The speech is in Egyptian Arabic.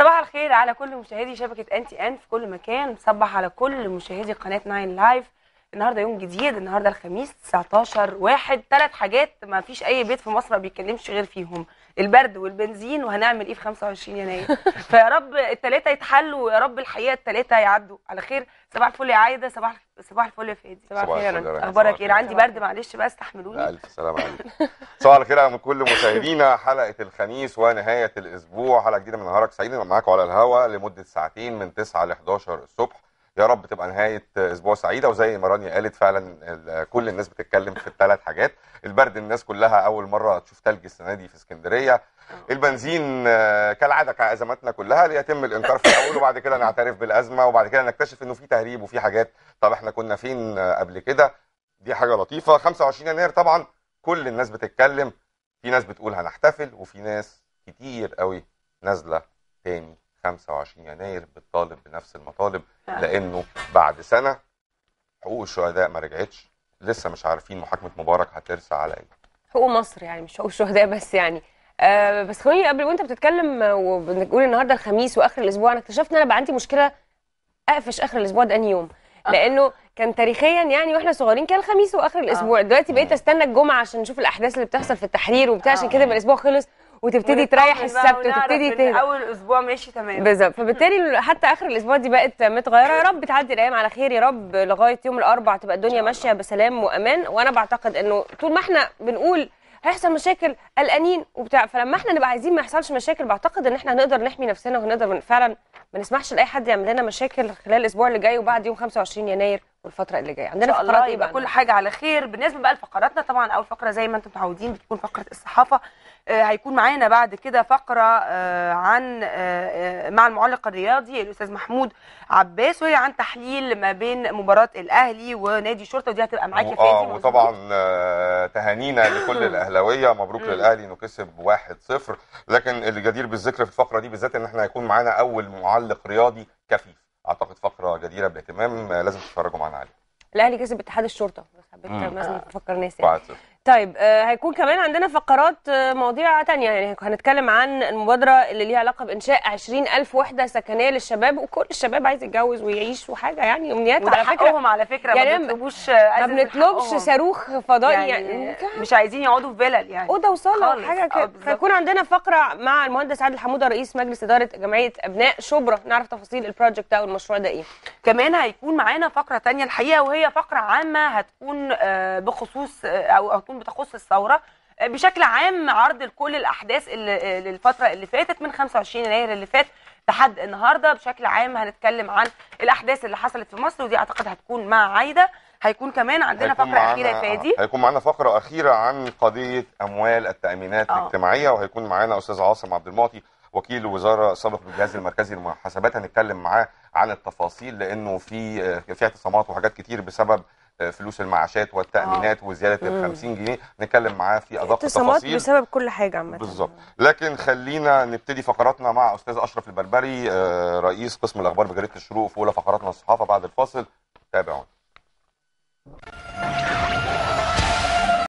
صباح الخير على كل مشاهدي شبكة انتي ان في كل مكان صبح على كل مشاهدي قناة ناين لايف النهارده يوم جديد النهارده الخميس 19 واحد ثلاث حاجات ما فيش اي بيت في مصر ما بيتكلمش غير فيهم البرد والبنزين وهنعمل ايه في 25 يناير فيا رب الثلاثه يتحلوا ويا رب الحقيقه الثلاثه يعدوا على خير صباح الفل يا عايده صباح صباح الفل يا فادي صباح الخير يا رنا. اخبارك ايه أنا عندي صباح برد معلش بقى استحملوني لا الف سلامه عليك صباح الخير على كل مشاهدينا حلقه الخميس ونهايه الاسبوع حلقه جديده من نهارك سعيد نبقى معاكم على الهواء لمده ساعتين من 9 ل 11 الصبح يا رب تبقى نهايه اسبوع سعيده وزي ما رانيا قالت فعلا ال- كل الناس بتتكلم في الثلاث حاجات البرد الناس كلها اول مره تشوف ثلج السنه دي في اسكندريه البنزين آه، كالعاده كازماتنا كلها ليتم الانكار في الاول وبعد كده نعترف بالازمه وبعد كده نكتشف انه في تهريب وفي حاجات طب احنا كنا فين آه، قبل كده دي حاجه لطيفه 25 يناير طبعا كل الناس بتتكلم في ناس بتقول هنحتفل وفي ناس كتير قوي نازله تاني 25 يناير بتطالب بنفس المطالب لانه بعد سنه حقوق الشهداء ما رجعتش لسه مش عارفين محاكمه مبارك هترسى على ايه حقوق مصر يعني مش حقوق الشهداء بس يعني آه بس خليني قبل وانت بتتكلم آه، وبنقول النهارده الخميس واخر الاسبوع انا اكتشفت ان انا بقى عندي مشكله اقفش اخر الاسبوع ده انهي يوم لانه كان تاريخيا يعني واحنا صغيرين كان الخميس واخر الاسبوع دلوقتي بقيت استنى الجمعه عشان نشوف الاحداث اللي بتحصل في التحرير وبتاع عشان آه. كده يبقى الاسبوع خلص وتبتدي تريح ونطمن بقى السبت ونعرف وتبتدي إن تهدى اول اسبوع ماشي تمام بالظبط فبالتالي حتى اخر الاسبوع دي بقت متغيره يا رب تعدي الايام على خير يا رب لغايه يوم الاربعاء تبقى الدنيا ماشيه بسلام وامان وانا بعتقد انه طول ما احنا بنقول هيحصل مشاكل قلقانين وبتاع فلما احنا نبقى عايزين ما يحصلش مشاكل بعتقد ان احنا هنقدر نحمي نفسنا وهنقدر من- فعلا ما نسمحش لاي حد يعمل لنا مشاكل خلال الاسبوع اللي جاي وبعد يوم 25 يناير والفتره اللي جايه ان عندنا شاء فقرات الله ايه يبقى بقى كل حاجه على خير بالنسبه بقى لفقراتنا طبعا اول فقره زي ما انتم متعودين بتكون فقره الصحافه آه، هيكون معانا بعد كده فقره آه، عن آه، آه، مع المعلق الرياضي الاستاذ محمود عباس وهي عن تحليل ما بين مباراه الاهلي ونادي الشرطه ودي هتبقى معاك يا فادي اه مظبوط؟ وطبعا آه، تهانينا لكل الاهلاويه مبروك مم. للاهلي انه كسب 1-0 لكن اللي جدير بالذكر في الفقره دي بالذات ان احنا هيكون معانا اول معلق رياضي كفيف اعتقد فقره جديره باهتمام آه، لازم تتفرجوا معانا عليها الاهلي كسب اتحاد الشرطه بس حبيت مم. لازم افكر ناس يعني 1-0 طيب آه، هيكون كمان عندنا فقرات آه، مواضيع تانية يعني هنتكلم عن المبادرة اللي ليها علاقة بإنشاء 20 ألف وحدة سكنية للشباب وكل الشباب عايز يتجوز ويعيش وحاجة يعني أمنيات وده على فكرة حقهم على فكره يعني ما ما- بنطلبوش ما بنطلبش حقهم. صاروخ فضائي يعني, يعني, مش عايزين يقعدوا في فيلل يعني اوضه وصاله خالص. وحاجه آه، كده بالظبط. فيكون عندنا فقره مع المهندس عادل حموده رئيس مجلس اداره جمعيه ابناء شبرا نعرف تفاصيل البروجكت ده والمشروع ده ايه كمان هيكون معانا فقرة تانية الحقيقة وهي فقرة عامة هتكون آه، بخصوص آه، أو هتكون بتخص الثورة آه، بشكل عام عرض لكل الأحداث اللي آه، للفترة اللي فاتت من 25 يناير اللي فات لحد النهاردة بشكل عام هنتكلم عن الأحداث اللي حصلت في مصر ودي أعتقد هتكون مع عايدة هيكون كمان عندنا هيكون فقرة أخيرة يا معانا- فادي هيكون معانا فقره اخيره عن قضيه اموال التامينات آه. الاجتماعيه وهيكون معانا استاذ عاصم عبد المعطي وكيل الوزاره السابق بالجهاز المركزي للمحاسبات هنتكلم معاه عن التفاصيل لانه في آه، في اعتصامات وحاجات كتير بسبب آه، فلوس المعاشات والتامينات وزياده ال 50 جنيه نتكلم معاه في ادق اتصامات التفاصيل بسبب كل حاجه عامه بالظبط لكن خلينا نبتدي فقراتنا مع استاذ اشرف البربري آه، رئيس قسم الاخبار بجريده الشروق في اولى فقراتنا الصحافه بعد الفاصل تابعونا